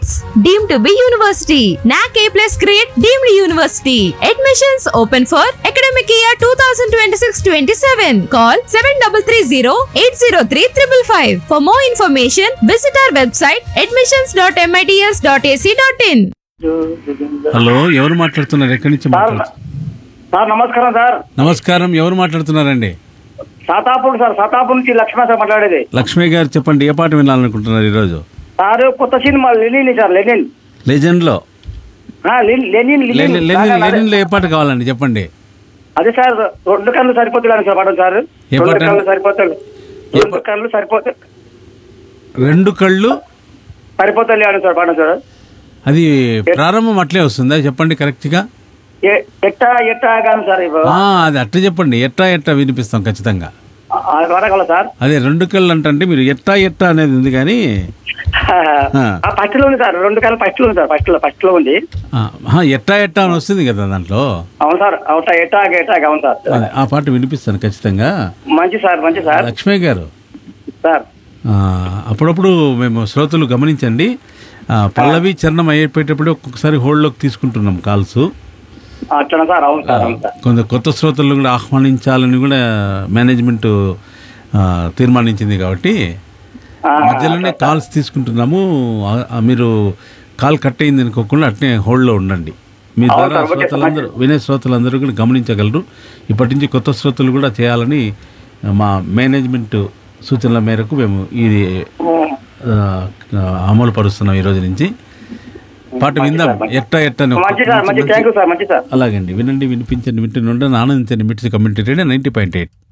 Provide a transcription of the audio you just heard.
Subjects deemed to be university NAAC A plus grade deemed university admissions open for academic year two thousand twenty six twenty seven call seven double three zero eight zero three triple five for more information visit our website admissions dot MITS dot AC dot in hello ఎవరు మాట్లాడుతున్నారు ఎక్కడి నుంచి sir మాట్లాడుతున్నారు sir నమస్కారం sir నమస్కారం ఎవరు మాట్లాడుతున్నారండి Satapur sir Satapur నుంచి లక్ష్మణ సార్ మాట్లాడేది లక్ష్మి గారు చెప్పండి ఏ పాట వినాలనుకుంటున్నారు ఈరోజు సార్ కొత్త సినిమా లెనిన్ సార్ లెనిన్ లెజెండ్లో ఆ, లెనిన్ లెనిన్ లెనిన్. లెనిన్ బాగా లెనిన్లో ఏ పాట కావాలండి చెప్పండి అదే సార్ రెండు కళ్ళు సరిపోతున్నాను సార్ పాఠం సార్ ఏ రెండు పాట? కళ్ళు సరిపోతాయి ఏ రెండు కళ్ళు సరిపోతాయి రెండు కళ్ళు సరిపోతాయి అని సార్ పాఠం సార్ అది ప్రారంభం అట్లే వస్తుందా చెప్పండి కరెక్ట్గా ఏ- ఎట్టా ఎట్టా కాదు సార్ ఇప్పుడు ఆ, అది అట్ట చెప్పండి ఎట్టా ఎట్టా వినిపిస్తాం ఖచ్చితంగా వరగల సార్ అదే రెండు కళ్ళు అంటే మీరు ఎట్టా ఎట్టా అనేది ఉంది కానీ ఆ ఫస్ట్ లో ఉంది సార్ రెండు కళ్ళు ఫస్ట్ లో ఉంది సార్ ఫస్ట్ లో ఫస్ట్ లో ఉంది ఆ, ఆహా, ఎట్టా ఎట్టా అని వస్తుంది కదా దాంట్లో అవును సార్ అవుతా ఎట్టా ఎట్టా అవును సార్ అదే, ఆ పాట వినిపిస్తాను ఖచ్చితంగా మంచి సార్ మంచి సార్ లక్ష్మి గారు సార్ ఆ, అప్పుడప్పుడు మేము శ్రోతలు గమనించండి ఆ, పల్లవి చరణం అయ్యేటప్పుడు ఒక్కొక్కసారి హోల్డ్లోకి తీసుకుంటున్నాం కాల్స్ అట్లా సార్ అవును సార్ అవును సార్ కొంత కొత్త శ్రోతలను కూడా ఆహ్వానించాలని కూడా మేనేజ్మెంట్ ఆ, తీర్మానించింది కాబట్టి ఆ, మధ్యలోనే కాల్స్ తీసుకుంటున్నాము ఆ- ఆ మీరు కాల్ కట్ అయింది అనుకోకుండా అట్నే హోల్డ్లో ఉండండి మీ అవును ద్వారా సార్, ఓకే సార్. శ్రోతలందరూ వినే శ్రోతలందరూ కూడా గమనించగలరు ఇప్పటి నుంచి కొత్త శ్రోతలు కూడా చేయాలని మా మేనేజ్మెంట్ సూచనల మేరకు మేము ఇది ఆ, అమలు పరుస్తున్నాం ఈ రోజు నుంచి పాట విందాం ఎట్ట ఎట్ట అని ఒక మంచి సార్ మంచి మంచి- థ్యాంక్ యూ సార్ మంచి సార్ అలాగండి వినండి వినిపించండి వింటుండే ఆనందించండి MITS community radio ninety point eight